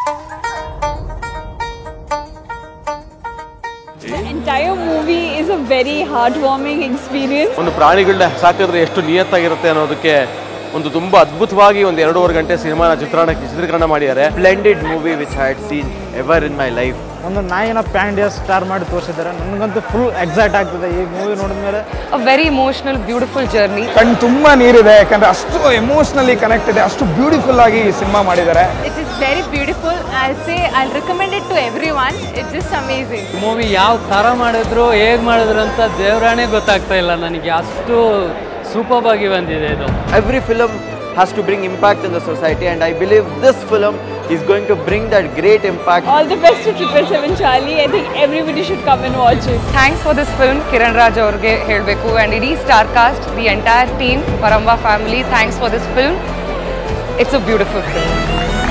The entire movie is a very heartwarming experience. ಒಂದು ಪ್ರಾಣಿಗಳನ್ನ ಸಾಕಿದ್ರೆ ಎಷ್ಟು ನಿಯತ್ತಾಗಿರುತ್ತೆ ಅನ್ನೋದಕ್ಕೆ ಒಂದು ತುಂಬಾ ಅದ್ಭುತವಾಗಿ ಒಂದು ಎರಡೂವರೆ ಗಂಟೆ ಸಿನಿಮಾನ ಚಿತ್ರಣ ಚಿತ್ರೀಕರಣ ಮಾಡಿದ್ದಾರೆ splendid movie which I had seen ever in my life. ಒಂದು ನಾಯಿನ ಪ್ಯಾಂಡಿಯ ಸ್ಟಾರ್ ಮಾಡಿ ತೋರಿಸಿದ್ದಾರೆ ನನಗಂತೂ ಫುಲ್ ಎಕ್ಸೈಟ್ ಆಗ್ತಿದೆ ಈ ಮೂವಿ ನೋಡಿದ್ಮೇಲೆ a very emotional, beautiful journey. ಕಣ್ಣು ತುಂಬ ನೀರಿದೆ ಯಾಕಂದ್ರೆ ಅಷ್ಟು ಎಮೋಷ್ನಲಿ ಕನೆಕ್ಟ್ ಇದೆ ಅಷ್ಟು ಬ್ಯೂಟಿಫುಲ್ ಆಗಿ ಈ ಸಿನಿಮಾ ಮಾಡಿದ್ದಾರೆ It is very beautiful. I'll say I'll recommend it to everyone. It's just amazing. Movie ಯಾವ ಥರ ಮಾಡಿದ್ರು ಹೇಗೆ ಮಾಡಿದ್ರು ಅಂತ ದೇವರಾಣೆ ಗೊತ್ತಾಗ್ತಾ ಇಲ್ಲ ನನಗೆ ಅಷ್ಟು ಸೂಪರ್ ಆಗಿ ಬಂದಿದೆ ಇದು Every film has to bring impact in the society, and I believe this film is going to bring that great impact. All the best to Triple Seven Charlie. I think everybody should come and watch it. Thanks for this film, Kiran Raj ಅವ್ರಿಗೆ ಹೇಳಬೇಕು and ಇಡೀ star cast the entire team ಪರಂಬಾ family thanks for this film it's a beautiful film